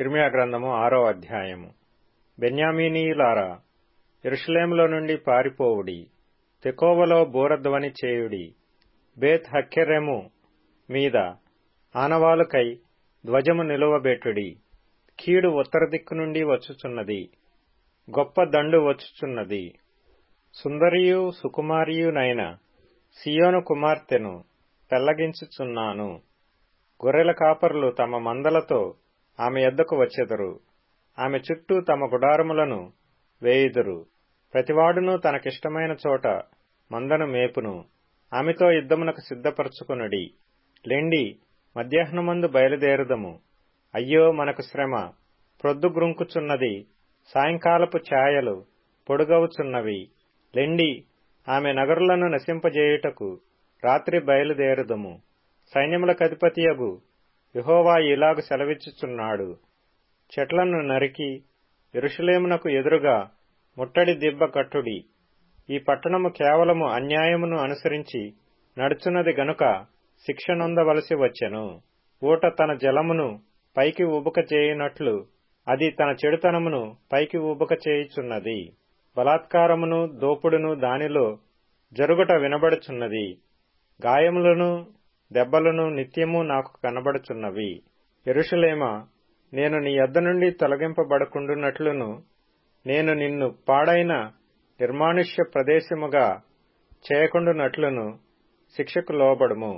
ఇర్మియా గ్రంథము ఆరో అధ్యాయము బెన్యామీనీయులారా యెరూషలేములో నుండి పారిపోవుడి తెకోవలో బూరధ్వని చేయుడి బేత్ హక్కెరెము మీద ఆనవాలుకై ధ్వజము నిలువబెట్టుడి కీడు ఉత్తర దిక్కు నుండి వచ్చుచున్నది గొప్ప దండు వచ్చుచున్నది సుందరియు సుకుమారియునైన సియోను కుమార్తెను పెళ్లగించుచున్నాను గొర్రెల కాపరులు తమ మందలతో ఆమె యొద్దకు వచ్చెదరు ఆమె చుట్టూ తమ గుడారములను వేయుదురు ప్రతివాడును తనకిష్టమైన చోట మందను మేపును ఆమెతో యుద్ధమునకు సిద్ధపరచుకునుడి లెండి మధ్యాహ్నమందు బయలుదేరుదము అయ్యో మనకు శ్రమ ప్రొద్దుగ్రుంకుచున్నది సాయంకాలపు ఛాయలు పొడుగవుచున్నవి లెండి ఆమె నగరులను నశింపజేయుటకు రాత్రి బయలుదేరుదము సైన్యములకధిపతియగు యహోవా ఇలాగు సెలవిచ్చుచున్నాడు చెట్లను నరికి ఎరుషలేమునకు ఎదురుగా ముట్టడి దిబ్బ కట్టుడి ఈ పట్టణము కేవలము అన్యాయమును అనుసరించి నడుచున్నది గనుక శిక్ష నొందవలసి వచ్చెను ఊట తన జలమును పైకి ఉబుక చేయునట్లు అది తన చెడుతనమును పైకి ఉబుక చేయుచున్నది బలాత్కారమును దోపుడును దానిలో జరుగుట వినబడుచున్నది గాయములను దెబ్బలను నిత్యము నాకు కనబడుచున్నవి ఎరుషలేమా నేను నీ యొద్ద నుండి తొలగింపబడకుండునట్లును నేను నిన్ను పాడైన నిర్మానుష్య ప్రదేశముగా చేయకుండునట్లును శిక్షకు లోబడుము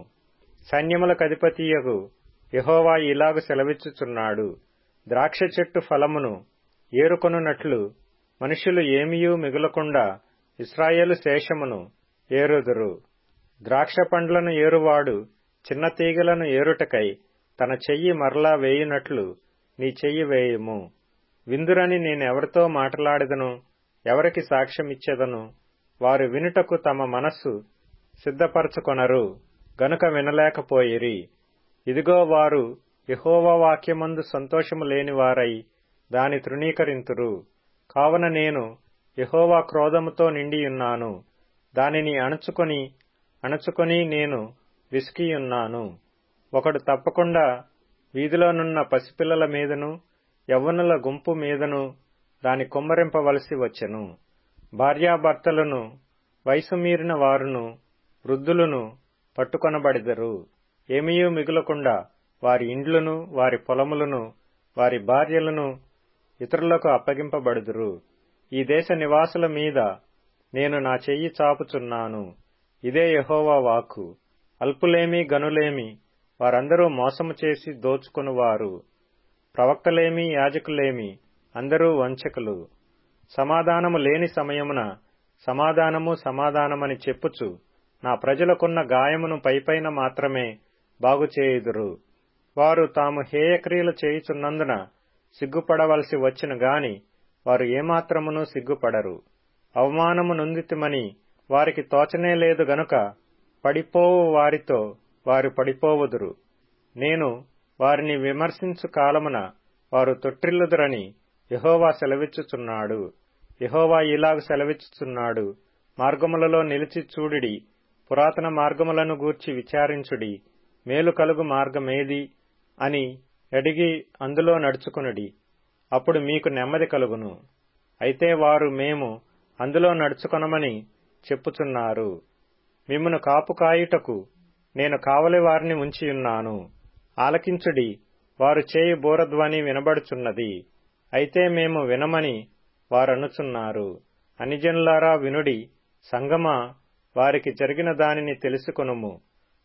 సైన్యములకధిపతియగు యహోవా ఇలాగు సెలవిచ్చుచున్నాడు ద్రాక్ష చెట్టు ఫలమును ఏరుకొనున్నట్లు మనుషులు ఏమియూ మిగులకుండా ఇస్రాయేలు శేషమును ఏరుదురు ద్రాక్ష పండ్లను ఏరువాడు చిన్న తీగలను ఏరుటకై తన చెయ్యి మరలా వేయునట్లు నీ చెయ్యి వేయుము విందురని నేనెవరితో మాట్లాడెదను ఎవరికి సాక్ష్యమిచ్చెదను వారు వినుటకు తమ మనస్సు సిద్ధపరచుకొనరు గనుక వినలేకపోయిరి ఇదిగో వారు యహోవా వాక్యమందు సంతోషము లేనివారై దాని తృణీకరింతురు కావున నేను యహోవా క్రోధముతో నిండియున్నాను దానిని అణుచుకొని అణుచుకొని నేను విసికియున్నాను ఒకడు తప్పకుండా వీధిలోనున్న పసిపిల్లల మీదను యవ్వనుల గుంపు మీదను దాని కుమ్మరింపవలసి వచ్చెను భార్యాభర్తలను వయసు మీరిన వారును వృద్ధులను పట్టుకొనబడిదరు ఏమీయూ మిగులకుండా వారి ఇండ్లను వారి పొలములను వారి భార్యలను ఇతరులకు అప్పగింపబడుదురు ఈ దేశ నివాసుల మీద నేను నా చెయ్యి చాపుచున్నాను ఇదే యహోవా వాక్కు అల్పులేమి గనులేమి వారందరూ మోసము చేసి దోచుకునివారు ప్రవక్తలేమి యాజకులేమి అందరూ వంచకులు సమాధానము లేని సమయమున సమాధానము సమాధానమని చెప్పుచు నా ప్రజలకున్న గాయమును పైపైన మాత్రమే బాగుచేయుదురు వారు తాము హేయక్రియలు చేయుచున్నందున సిగ్గుపడవలసి వచ్చిన గాని వారు ఏమాత్రమును సిగ్గుపడరు అవమానము నొందితిమని వారికి తోచనే లేదు గనుక పడిపోవు వారితో వారు పడిపోవుదురు నేను వారిని విమర్శించు కాలమున వారు తొట్టిల్లుదురని యహోవా సెలవిచ్చుచున్నాడు యహోవా ఇలాగ సెలవిచ్చుచున్నాడు మార్గములలో నిలిచి చూడిడి పురాతన మార్గములను గూర్చి విచారించుడి మేలు కలుగు మార్గమేది అని అడిగి అందులో నడుచుకునుడి అప్పుడు మీకు నెమ్మది కలుగును అయితే వారు మేము అందులో నడుచుకొనమని చెప్పుచున్నారు మిమ్మను కాపు కాయుటకు నేను కావలి వారిని ఉంచియున్నాను ఆలకించుడి వారు చేయి బోరధ్వని వినబడుచున్నది అయితే మేము వినమని వారనుచున్నారు అనిజనులారా వినుడి సంగమా వారికి జరిగిన దానిని తెలుసుకొనుము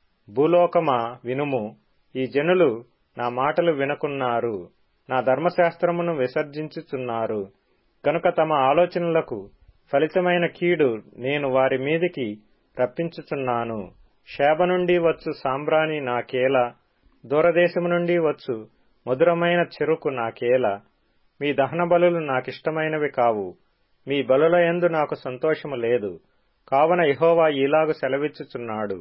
భూలోకమా వినుము ఈ జనులు నా మాటలు వినకున్నారు నా ధర్మశాస్త్రమును విసర్జించుచున్నారు కనుక తమ ఆలోచనలకు ఫలితమైన కీడు నేను వారి మీదికి రప్పించుచున్నాను శేబ నుండి వచ్చు సాంబ్రాణి నాకేల దూరదేశము నుండి వచ్చు మధురమైన చెరుకు నాకేల మీ దహన బలులు నాకిష్టమైనవి కావు మీ బలుల యందు నాకు సంతోషము లేదు కావున ఇహోవా ఈలాగు సెలవిచ్చుచున్నాడు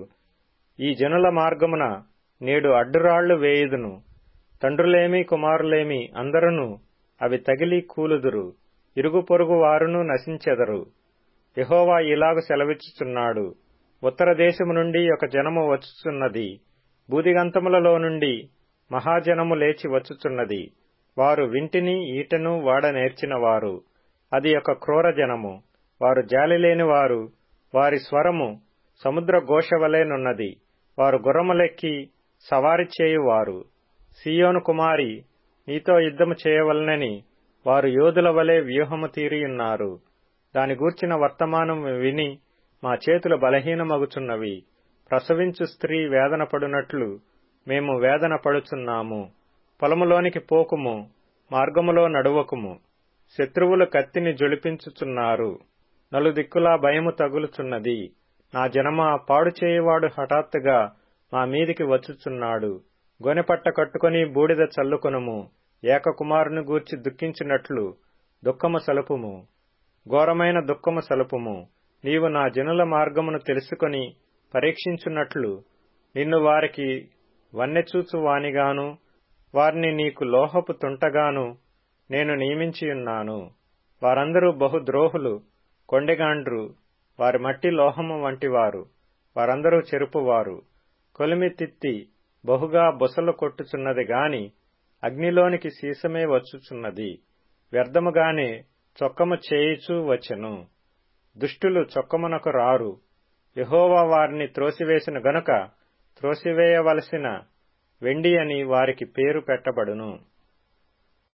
ఈ జనుల మార్గమున నేడు అడ్డురాళ్లు వేయుదును తండ్రులేమి కుమారులేమి అందరును అవి తగిలి కూలుదురు ఇరుగు పొరుగు వారును నశించెదరు యహోవా ఇలాగు సెలవిచ్చుచున్నాడు ఉత్తర దేశము నుండి ఒక జనము వచ్చుచున్నది బూదిగంతములలో నుండి మహాజనము లేచి వచ్చుచున్నది వారు వింటిని ఈటను వాడ నేర్చినవారు అది ఒక క్రూర జనము వారు జాలిలేని వారు వారి స్వరము సముద్ర ఘోష వలెనున్నది వారు గుర్రములెక్కి సవారి చేయువారు సియోను కుమారి నీతో యుద్ధము చేయవలనని వారు యోధుల వలె వ్యూహము తీరియున్నారు దాని గూర్చిన వర్తమానం విని మా చేతులు బలహీనమగుచున్నవి ప్రసవించు స్త్రీ వేదన పడునట్లు మేము వేదన పడుచున్నాము పొలములోనికి పోకుము మార్గములో నడువకుము శత్రువులు కత్తిని జొలిపించుచున్నారు నలుదిక్కులా భయము తగులుచున్నది నా జనమా పాడు చేయువాడు హఠాత్తుగా మా మీదికి వచ్చుచున్నాడు గొనెపట్ట కట్టుకుని బూడిద చల్లుకొనుము ఏకకుమారుని గూర్చి దుఃఖించినట్లు దుఃఖము సలుపుము ఘోరమైన దుఃఖము సలుపుము నీవు నా జనుల మార్గమును తెలుసుకొని పరీక్షించున్నట్లు నిన్ను వారికి వన్నెచూచు వానిగాను వారిని నీకు లోహపు తుంటగాను నేను నియమించియున్నాను వారందరూ బహుద్రోహులు కొండెగాండ్రు వారి మట్టి లోహము వంటివారు వారందరూ చెరుపువారు కొలిమి తిత్తి బహుగా బొసలు కొట్టుచున్నది గాని అగ్నిలోనికి సీసమే వచ్చుచున్నది వ్యర్థముగానే చొక్కము చేయిచూ వచ్చెను దుష్టులు చొక్కమునకు రారు యహోవా వారిని త్రోసివేసిన గనుక త్రోసివేయవలసిన వెండి అని వారికి పేరు పెట్టబడును